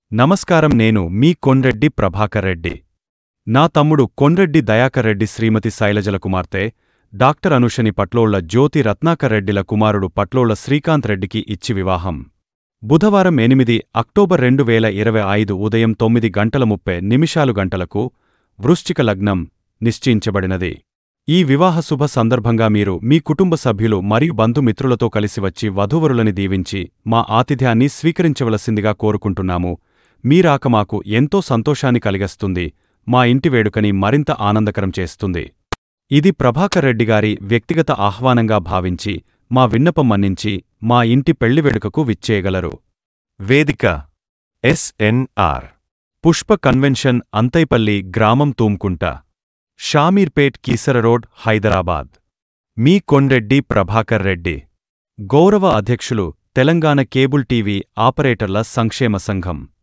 నమస్కారం నేను మీ కొండ్రెడ్డి ప్రభాకర్ రెడ్డి నా తమ్ముడు కొండ్రెడ్డి దయాకర్ రెడ్డి శ్రీమతి శైలజల కుమార్తె డాక్టర్ అనుషని పట్లోళ్ల జ్యోతి రత్నాకర్ రెడ్డిల కుమారుడు పట్లోళ్ల శ్రీకాంత్ రెడ్డికి ఇచ్చి వివాహం బుధవారం ఎనిమిది అక్టోబర్ రెండు వేల ఇరవై ఐదు ఉదయం తొమ్మిది గంటల ముప్పై నిమిషాలు గంటలకు వృశ్చిక లగ్నం నిశ్చయించబడినది ఈ వివాహ శుభ సందర్భంగా మీరు మీ కుటుంబ సభ్యులు మరియు బంధుమిత్రులతో కలిసి వచ్చి వధూవరులని దీవించి మా ఆతిథ్యాన్ని స్వీకరించవలసిందిగా కోరుకుంటున్నాము మీ రాక మాకు ఎంతో సంతోషాన్ని కలిగస్తుంది మా ఇంటి వేడుకని మరింత ఆనందకరం చేస్తుంది ఇది ప్రభాకర్ రెడ్డి గారి వ్యక్తిగత ఆహ్వానంగా భావించి మా విన్నపం మన్నించి మా ఇంటి పెళ్లి వేడుకకు విచ్చేయగలరు వేదిక ఎస్ఎన్ఆర్ పుష్ప కన్వెన్షన్ అంతైపల్లి గ్రామం తూమ్కుంట షామీర్పేట్ కీసర రోడ్ హైదరాబాద్ మీ కొండ్రెడ్డి ప్రభాకర్ రెడ్డి గౌరవ అధ్యక్షులు తెలంగాణ కేబుల్ టీవీ ఆపరేటర్ల సంక్షేమ సంఘం